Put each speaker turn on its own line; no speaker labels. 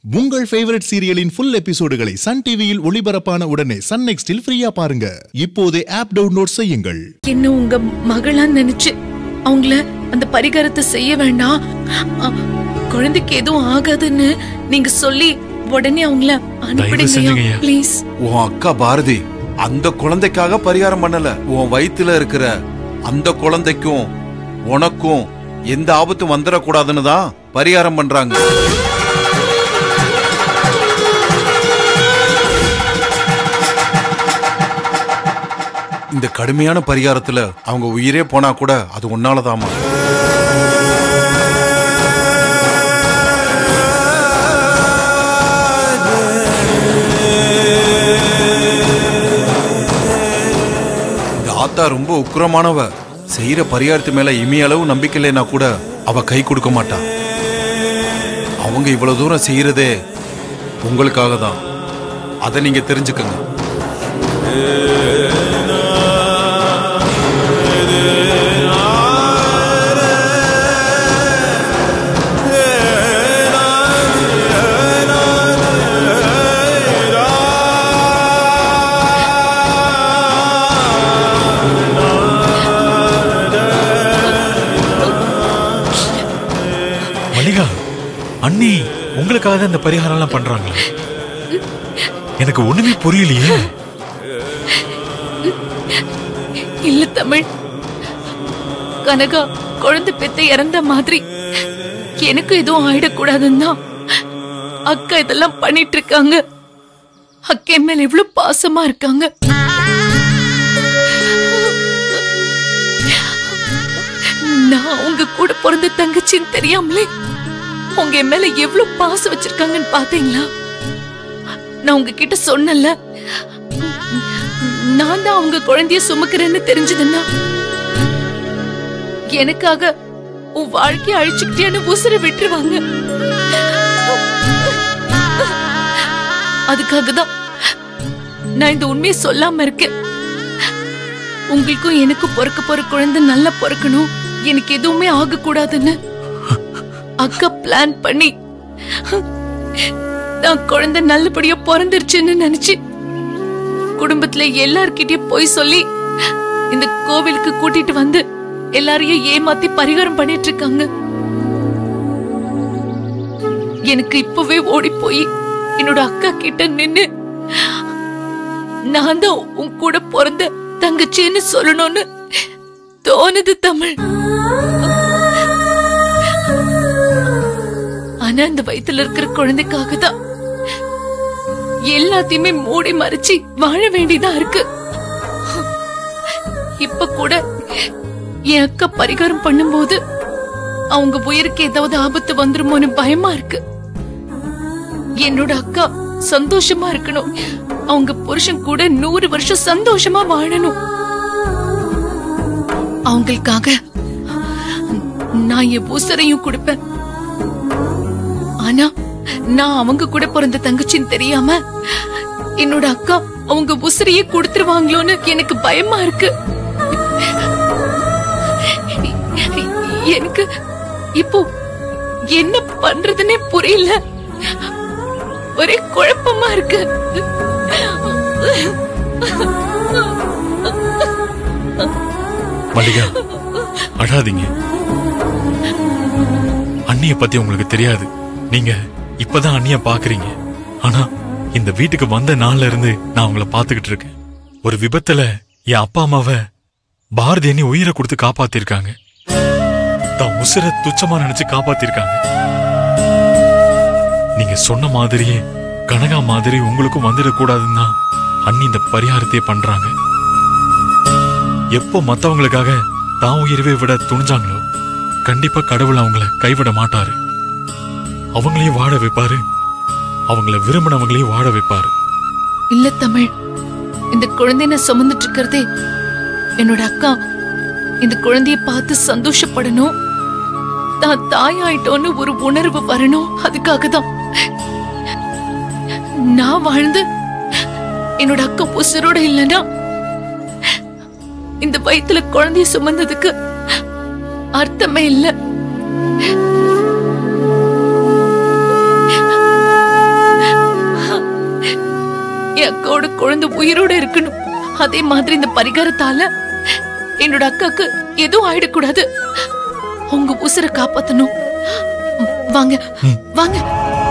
உங்கள் ஃபேவரட் சீரியலின் ஃபுல் எபிசோடுகளை சன் டிவியில் ஒளிபரப்பான உடனே சன் நெக்ஸ்டில் ஃப்ரீயா பாருங்க இப்போதே ஆப் டவுன்லோட் செய்யுங்கள்
என்ன உங்க மகளா நினைச்சு அவங்கள அந்த பரிகாரத்தை செய்ய வேண்டாம் அ, குழந்தைக்கு எதுவும் ஆகாதுன்னு நீங்க சொல்லி உடனே அவங்கள அனுப்பிடுங்க
செஞ்சுங்கய்யா.
ப்ளீஸ்
உன் அக்கா பாரதி அந்த குழந்தைக்காக பரிகாரம் பண்ணல உன் வயித்துல இருக்கிற அந்த குழந்தைக்கும் உனக்கும் எந்த ஆபத்தும் வந்துடக்கூடாதுன்னு தான் பரிகாரம் பண்றாங்க இந்த கடுமையான பரிகாரத்துல அவங்க உயிரே போனா கூட அது உன்னாலதாமா இந்த ஆத்தா ரொம்ப உக்கிரமானவ செய்யற பரிகாரத்து மேல இமையளவு நம்பிக்கை இல்லைனா கூட அவ கை கொடுக்க மாட்டா அவங்க இவ்வளவு தூரம் செய்யறதே உங்களுக்காக தான் அதை நீங்க தெரிஞ்சுக்கங்க
மல்லிகா அண்ணி உங்களுக்காக தான் இந்த பரிகாரம் எல்லாம் பண்றாங்களா எனக்கு ஒண்ணுமே புரியலையே
இல்ல தமிழ் கனகா குழந்தை பெத்த இறந்த மாதிரி எனக்கு எதுவும் ஆயிடக்கூடாதுன்னு தான் அக்கா இதெல்லாம் பண்ணிட்டு இருக்காங்க அக்கா என் மேல எவ்வளவு பாசமா இருக்காங்க நான் உங்க கூட பிறந்த தங்கச்சின்னு தெரியாமலே உங்க என் மேல எவ்வளவு பாசம் வச்சிருக்காங்கன்னு பாத்தீங்களா நான் உங்ககிட்ட சொன்னல நான் தான் அவங்க குழந்தைய சுமக்கிறேன்னு தெரிஞ்சதுன்னா எனக்காக உன் வாழ்க்கைய அழிச்சுக்கிட்டேன்னு உசுர விட்டுருவாங்க அதுக்காக தான் நான் இந்த உண்மையை சொல்லாம இருக்கேன் உங்களுக்கும் எனக்கும் பிறக்க போற குழந்தை நல்லா பிறக்கணும் எனக்கு எதுவுமே ஆகக்கூடாதுன்னு அக்கா பிளான் பண்ணி நான் குழந்தை நல்லபடியா பிறந்துருச்சுன்னு நினைச்சு குடும்பத்துல எல்லார்கிட்டயும் போய் சொல்லி இந்த கோவிலுக்கு கூட்டிட்டு வந்து எல்லாரையும் ஏமாத்தி பரிகாரம் பண்ணிட்டு இருக்காங்க எனக்கு இப்பவே ஓடி போய் என்னோட அக்கா கிட்ட நின்னு நான் தான் உன் கூட பிறந்த தங்கச்சின்னு சொல்லணும்னு தோணுது தமிழ் ஆனா அந்த வயித்துல இருக்கிற குழந்தைக்காக தான் எல்லாத்தையுமே மூடி மறைச்சு வாழ வேண்டியதா இருக்கு இப்ப கூட என் அக்கா பரிகாரம் பண்ணும்போது அவங்க உயிருக்கு ஏதாவது ஆபத்து வந்துருமோன்னு பயமா இருக்கு என்னோட அக்கா சந்தோஷமா இருக்கணும் அவங்க புருஷன் கூட நூறு வருஷம் சந்தோஷமா வாழணும் அவங்களுக்காக நான் என் உசரையும் கொடுப்பேன் ஆனா நான் அவங்க கூட பிறந்த தங்கச்சின்னு தெரியாம என்னோட அக்கா அவங்க உசிரியே கொடுத்துருவாங்களோன்னு எனக்கு பயமா இருக்கு எனக்கு இப்போ என்ன பண்றதுன்னே புரியல ஒரே குழப்பமா இருக்கு
மல்லிகா அழாதீங்க அண்ணிய பத்தி உங்களுக்கு தெரியாது நீங்க இப்பதான் அண்ணிய பாக்குறீங்க ஆனா இந்த வீட்டுக்கு வந்த நாள்ல இருந்து நான் உங்களை பாத்துக்கிட்டு இருக்கேன் ஒரு விபத்துல என் அப்பா அம்மாவை பாரதி அண்ணி உயிரை கொடுத்து காப்பாத்திருக்காங்க தான் உசுர துச்சமா நினைச்சு காப்பாத்திருக்காங்க நீங்க சொன்ன மாதிரியே கனகா மாதிரி உங்களுக்கும் வந்துடக்கூடாதுன்னு தான் அண்ணி இந்த பரிகாரத்தையே பண்றாங்க எப்போ மத்தவங்களுக்காக தான் உயிரவே விட துணிஞ்சாங்களோ கண்டிப்பா கடவுள் அவங்கள கைவிட மாட்டாரு அவங்களையும் வாழ வைப்பாரு அவங்கள விரும்பினவங்களையும் வாழ வைப்பாரு
இல்ல தமிழ் இந்த குழந்தைய நான் சுமந்துட்டு இருக்கிறதே என்னோட அக்கா இந்த குழந்தைய பார்த்து சந்தோஷப்படணும் தான் தாயாயிட்டோன்னு ஒரு உணர்வு வரணும் அதுக்காக தான் நான் வாழ்ந்து என்னோட அக்கா உசுரோட இல்லைன்னா இந்த வயித்துல குழந்தைய சுமந்ததுக்கு அர்த்தமே இல்ல என்னோட குழந்தை உயிரோட இருக்கணும் அதே மாதிரி இந்த பரிகாரத்தால என்னோட அக்காக்கு எதுவும் ஆயிடக்கூடாது உங்க உசுரை காப்பாத்தணும் ம், வாங்க வாங்க